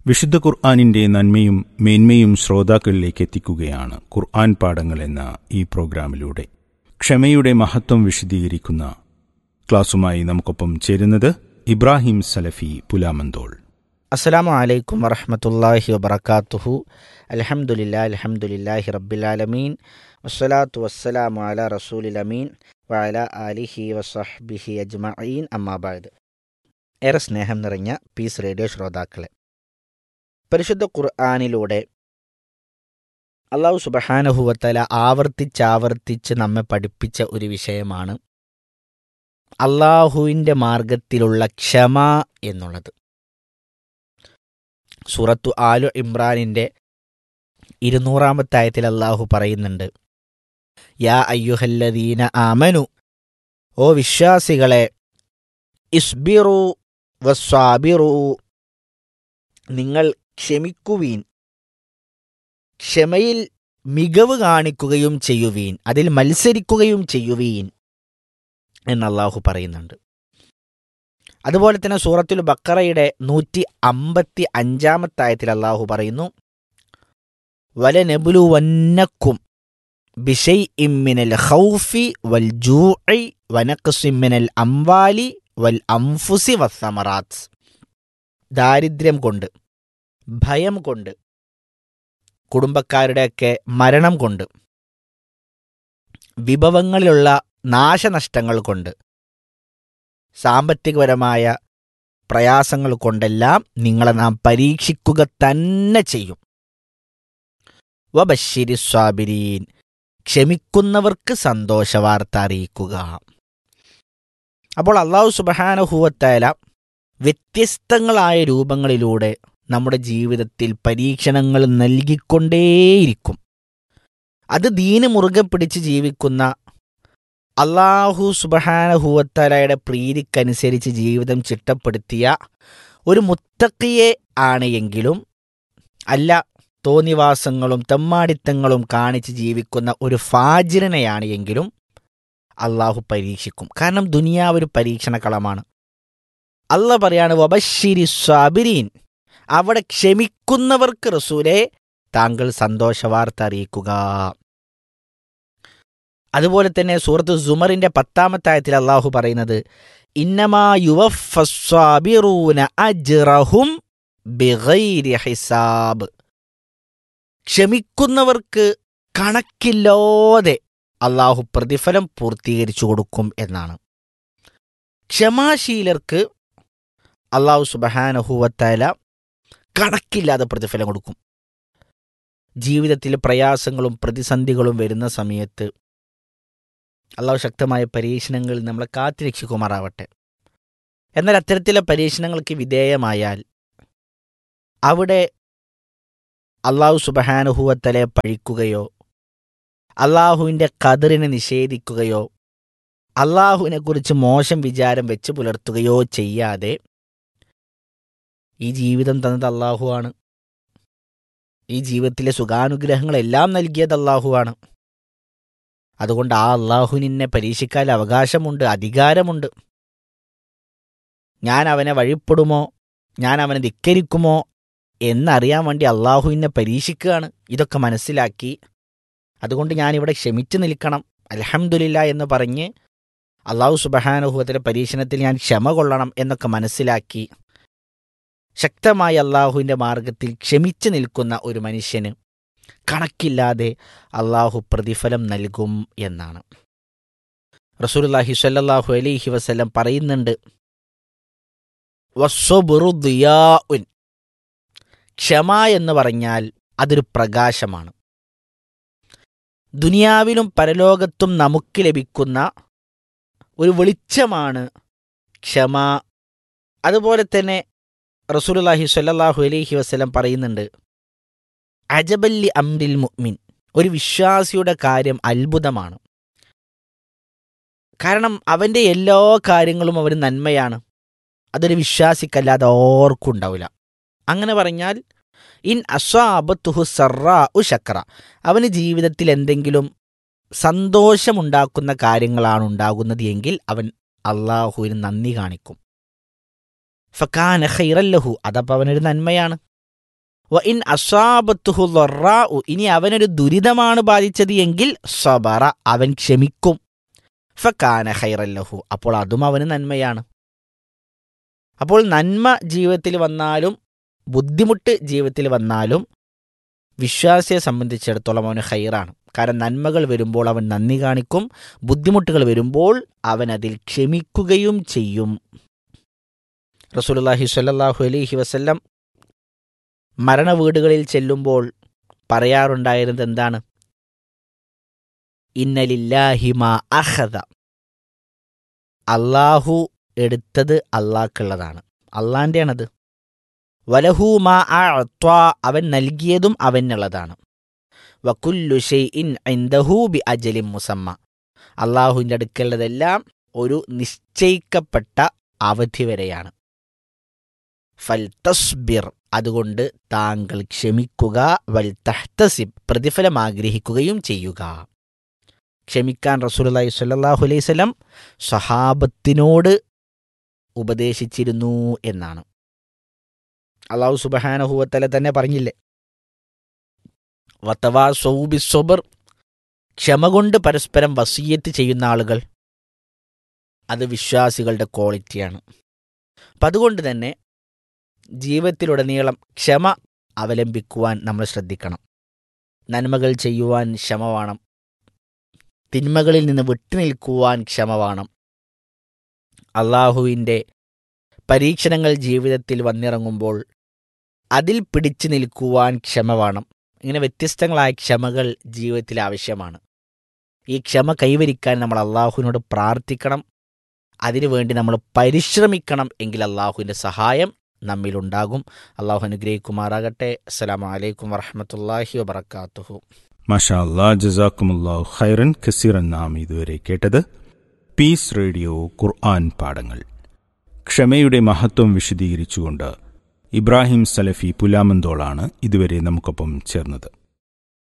വിശുദ്ധ ഖുർആാനിന്റെ നന്മയും മേന്മയും ശ്രോതാക്കളിലേക്ക് എത്തിക്കുകയാണ് ഖുർആൻ പാഠങ്ങൾ എന്ന ഈ പ്രോഗ്രാമിലൂടെ ക്ഷമയുടെ മഹത്വം വിശദീകരിക്കുന്ന ക്ലാസുമായി നമുക്കൊപ്പം ചേരുന്നത് ഇബ്രാഹിം സലഫി പുലാമന്തോൾ അസ്സലാമു അലൈക്കും വറഹമത്തല്ലാഹി വബർക്കാത്തുഹു അലഹമുല്ലാ അലഹമുല്ലാഹി റബ്ബിലാലമീൻ വസ്സലാത്തു വസ്സലാമു അല റസൂലിൽ അമീൻ വഅല ആലിഹി വസഹ്ബിഹി അജ്മഈൻ അമ്മാബാദ് ഏറെ സ്നേഹം നിറഞ്ഞ പീസ് റേഡിയോ ശ്രോതാക്കളെ പരിശുദ്ധ ഖുർആാനിലൂടെ അള്ളാഹു സുബഹാനഹുവത്തല ആവർത്തിച്ചാവർത്തിച്ച് നമ്മെ പഠിപ്പിച്ച ഒരു വിഷയമാണ് അള്ളാഹുവിൻ്റെ മാർഗത്തിലുള്ള ക്ഷമ എന്നുള്ളത് സൂറത്തു ആലു ഇമ്രാനിൻ്റെ ഇരുന്നൂറാമത്തെ ആയത്തിൽ അള്ളാഹു പറയുന്നുണ്ട് യാ അയ്യുഹല്ലദീന ആമനു ഓ വിശ്വാസികളെ ഇസ്ബിറു വസ്വാബിറു നിങ്ങൾ ക്ഷമിക്കുവീൻ ക്ഷമയിൽ മികവ് കാണിക്കുകയും ചെയ്യുവീൻ അതിൽ മത്സരിക്കുകയും ചെയ്യുവീൻ എന്ന് അള്ളാഹു പറയുന്നുണ്ട് അതുപോലെ തന്നെ സൂറത്തുൽ ബക്കറയുടെ നൂറ്റി അമ്പത്തി അഞ്ചാമത്തെ ആയത്തിൽ അള്ളാഹു പറയുന്നു വല നെബുലു വന്നക്കും ബിഷൈ ഇമ്മിനൽ ഹൗഫി വൽ ജൂഇ വനഖസിമിനൽ അംവാലി വൽ അംഫുസി വസ്സമറാത്ത് ദാരിദ്ര്യം കൊണ്ട് ഭയം കൊണ്ട് കുടുംബക്കാരുടെയൊക്കെ മരണം കൊണ്ട് വിഭവങ്ങളിലുള്ള നാശനഷ്ടങ്ങൾ കൊണ്ട് സാമ്പത്തികപരമായ പ്രയാസങ്ങൾ കൊണ്ടെല്ലാം നിങ്ങളെ നാം പരീക്ഷിക്കുക തന്നെ ചെയ്യും വബശ്ശിരി സ്വാബിരീൻ ക്ഷമിക്കുന്നവർക്ക് സന്തോഷവാർത്ത അറിയിക്കുക അപ്പോൾ അള്ളാഹു സുബഹാനഹുവത്തേല വ്യത്യസ്തങ്ങളായ രൂപങ്ങളിലൂടെ നമ്മുടെ ജീവിതത്തിൽ പരീക്ഷണങ്ങൾ നൽകിക്കൊണ്ടേയിരിക്കും അത് ദീന് മുറുകെ പിടിച്ച് ജീവിക്കുന്ന അള്ളാഹു സുബഹാനഹുവത്തലയുടെ പ്രീതിക്കനുസരിച്ച് ജീവിതം ചിട്ടപ്പെടുത്തിയ ഒരു മുത്തക്കിയെ ആണ് എങ്കിലും അല്ല തോന്നിവാസങ്ങളും തെമ്മാടിത്തങ്ങളും കാണിച്ച് ജീവിക്കുന്ന ഒരു ഫാജിരനെയാണ് എങ്കിലും അള്ളാഹു പരീക്ഷിക്കും കാരണം ദുനിയാവ് ഒരു പരീക്ഷണ കളമാണ് അല്ല പറയാണ് വബശ്ശിരി സ്വാബിരീൻ അവിടെ ക്ഷമിക്കുന്നവർക്ക് റസൂലെ താങ്കൾ സന്തോഷവാർത്ത അറിയിക്കുക അതുപോലെ തന്നെ സൂറത്ത് സുമറിന്റെ പത്താമത്തെ ആയത്തിൽ അള്ളാഹു പറയുന്നത് ഇന്നമാ യുവഫസ്വാബിറൂന അജ്റഹും ബിഗൈരി ഹിസാബ് ക്ഷമിക്കുന്നവർക്ക് കണക്കില്ലാതെ അള്ളാഹു പ്രതിഫലം പൂർത്തീകരിച്ചു കൊടുക്കും എന്നാണ് ക്ഷമാശീലർക്ക് അള്ളാഹു സുബഹാനഹുവത്തല കണക്കില്ലാതെ പ്രതിഫലം കൊടുക്കും ജീവിതത്തിൽ പ്രയാസങ്ങളും പ്രതിസന്ധികളും വരുന്ന സമയത്ത് അള്ളാഹു ശക്തമായ പരീക്ഷണങ്ങളിൽ നമ്മളെ കാത്തിരക്ഷിക്കുമാറാവട്ടെ എന്നാൽ അത്തരത്തിലെ പരീക്ഷണങ്ങൾക്ക് വിധേയമായാൽ അവിടെ അള്ളാഹു സുബഹാനുഹുവത്തലെ പഴിക്കുകയോ അള്ളാഹുവിൻ്റെ കതിറിനെ നിഷേധിക്കുകയോ അള്ളാഹുവിനെ കുറിച്ച് മോശം വിചാരം വെച്ച് പുലർത്തുകയോ ചെയ്യാതെ ഈ ജീവിതം തന്നത് അള്ളാഹുവാണ് ഈ ജീവിതത്തിലെ സുഖാനുഗ്രഹങ്ങളെല്ലാം നൽകിയത് അള്ളാഹുവാണ് അതുകൊണ്ട് ആ അള്ളാഹുവിന് എന്നെ പരീക്ഷിക്കാൻ അവകാശമുണ്ട് അധികാരമുണ്ട് ഞാൻ അവനെ വഴിപ്പെടുമോ ഞാൻ അവനെ ധിക്കരിക്കുമോ എന്നറിയാൻ വേണ്ടി അള്ളാഹുവിനെ പരീക്ഷിക്കുകയാണ് ഇതൊക്കെ മനസ്സിലാക്കി അതുകൊണ്ട് ഞാനിവിടെ ക്ഷമിച്ചു നിൽക്കണം അലഹമുല്ല എന്ന് പറഞ്ഞ് അള്ളാഹു സുബഹാനുഭവത്തിലെ പരീക്ഷണത്തിൽ ഞാൻ ക്ഷമ കൊള്ളണം എന്നൊക്കെ മനസ്സിലാക്കി ശക്തമായി അള്ളാഹുവിൻ്റെ മാർഗത്തിൽ ക്ഷമിച്ചു നിൽക്കുന്ന ഒരു മനുഷ്യന് കണക്കില്ലാതെ അള്ളാഹു പ്രതിഫലം നൽകും എന്നാണ് റസൂലുല്ലാഹി സ്വല്ലല്ലാഹു അലൈഹി വസല്ലം പറയുന്നുണ്ട് വസ്വബുറുദിയാഉൻ ക്ഷമ എന്ന് പറഞ്ഞാൽ അതൊരു പ്രകാശമാണ് ദുനിയാവിലും പരലോകത്തും നമുക്ക് ലഭിക്കുന്ന ഒരു വെളിച്ചമാണ് ക്ഷമ അതുപോലെ തന്നെ റസൂലുല്ലാഹി സ്വല്ലല്ലാഹു അലൈഹി വസല്ലം പറയുന്നുണ്ട് അജബല്ലി അംരിൽ മുഅ്മിൻ ഒരു വിശ്വാസിയുടെ കാര്യം അത്ഭുതമാണ് കാരണം അവൻ്റെ എല്ലാ കാര്യങ്ങളും അവന് നന്മയാണ് അതൊരു വിശ്വാസിക്കല്ലാതെ ഓർക്കും ഉണ്ടാവില്ല അങ്ങനെ പറഞ്ഞാൽ ഇൻ അസ്വാബത്തുഹു സറാ ഉ ശക്ര അവന് ജീവിതത്തിൽ എന്തെങ്കിലും സന്തോഷമുണ്ടാക്കുന്ന കാര്യങ്ങളാണ് ഉണ്ടാകുന്നത് എങ്കിൽ അവൻ അള്ളാഹുവിന് നന്ദി കാണിക്കും ഫക്കാന ഖൈറല്ലഹു അതപ്പോൾ അവനൊരു നന്മയാണ് വ ഇൻ അസാബത്തുഹു ലൊറാഉ ഇനി അവനൊരു ദുരിതമാണ് ബാധിച്ചത് എങ്കിൽ സബറ അവൻ ക്ഷമിക്കും ഫക്കാന ഖൈറല്ലഹു അപ്പോൾ അതും അവന് നന്മയാണ് അപ്പോൾ നന്മ ജീവിതത്തിൽ വന്നാലും ബുദ്ധിമുട്ട് ജീവിതത്തിൽ വന്നാലും വിശ്വാസിയെ സംബന്ധിച്ചിടത്തോളം അവന് ഹൈറാണ് കാരണം നന്മകൾ വരുമ്പോൾ അവൻ നന്ദി കാണിക്കും ബുദ്ധിമുട്ടുകൾ വരുമ്പോൾ അവൻ അതിൽ ക്ഷമിക്കുകയും ചെയ്യും റസൂലുള്ളാഹി സ്വല്ലല്ലാഹു അലൈഹി വസല്ലം മരണവീടുകളിൽ ചെല്ലുമ്പോൾ പറയാറുണ്ടായിരുന്നത് എന്താണ് ഇന്നലില്ലാഹിമ അഹദ അള്ളാഹു എടുത്തത് അള്ളാഹ്ക്കുള്ളതാണ് അള്ളാൻ്റെയാണത് വലഹൂമ അത്വാ അവൻ നൽകിയതും അവനുള്ളതാണ് വക്കുല്ലു ഷെയ്ഇൻ ഇൻദഹു ബി അജലിം മുസമ്മ അള്ളാഹുവിൻ്റെ അടുക്കലുള്ളതെല്ലാം ഒരു നിശ്ചയിക്കപ്പെട്ട അവധി വരെയാണ് ഫൽ തസ്ബിർ അതുകൊണ്ട് താങ്കൾ ക്ഷമിക്കുക വൽ തഹ്തസിബ് പ്രതിഫലം ആഗ്രഹിക്കുകയും ചെയ്യുക ക്ഷമിക്കാൻ റസൂലുള്ളാഹി സ്വല്ലല്ലാഹു അലൈഹി വസല്ലം സഹാബത്തിനോട് ഉപദേശിച്ചിരുന്നു എന്നാണ് അള്ളാഹു സുബഹാനഹുവത്തല തന്നെ പറഞ്ഞില്ലേ വത്തവാ സൗബി സൊബർ ക്ഷമ കൊണ്ട് പരസ്പരം വസീയത്ത് ചെയ്യുന്ന ആളുകൾ അത് വിശ്വാസികളുടെ ക്വാളിറ്റിയാണ് അപ്പം അതുകൊണ്ട് തന്നെ ജീവിതത്തിലുടനീളം ക്ഷമ അവലംബിക്കുവാൻ നമ്മൾ ശ്രദ്ധിക്കണം നന്മകൾ ചെയ്യുവാൻ ക്ഷമ വേണം തിന്മകളിൽ നിന്ന് വിട്ടുനിൽക്കുവാൻ ക്ഷമ വേണം അള്ളാഹുവിൻ്റെ പരീക്ഷണങ്ങൾ ജീവിതത്തിൽ വന്നിറങ്ങുമ്പോൾ അതിൽ പിടിച്ചു നിൽക്കുവാൻ ക്ഷമ വേണം ഇങ്ങനെ വ്യത്യസ്തങ്ങളായ ക്ഷമകൾ ജീവിതത്തിൽ ആവശ്യമാണ് ഈ ക്ഷമ കൈവരിക്കാൻ നമ്മൾ അള്ളാഹുവിനോട് പ്രാർത്ഥിക്കണം അതിനുവേണ്ടി നമ്മൾ പരിശ്രമിക്കണം എങ്കിൽ അള്ളാഹുവിൻ്റെ സഹായം നമ്മിലുണ്ടാകും അള്ളാഹു അനുഗ്രഹിക്കുമാറാകട്ടെ അസ്സലാമു അലൈക്കും വറഹമത്തല്ലാഹി വബർക്കാത്തുഹു മാഷാ അല്ലാ ജസാക്കുമുല്ലാഹു ഖൈറൻ കസീറൻ നാം ഇതുവരെ കേട്ടത് പീസ് റേഡിയോ ഖുർആൻ പാഠങ്ങൾ ക്ഷമയുടെ മഹത്വം വിശദീകരിച്ചുകൊണ്ട് ഇബ്രാഹിം സലഫി പുലാമന്തോളാണ് ഇതുവരെ നമുക്കൊപ്പം ചേർന്നത്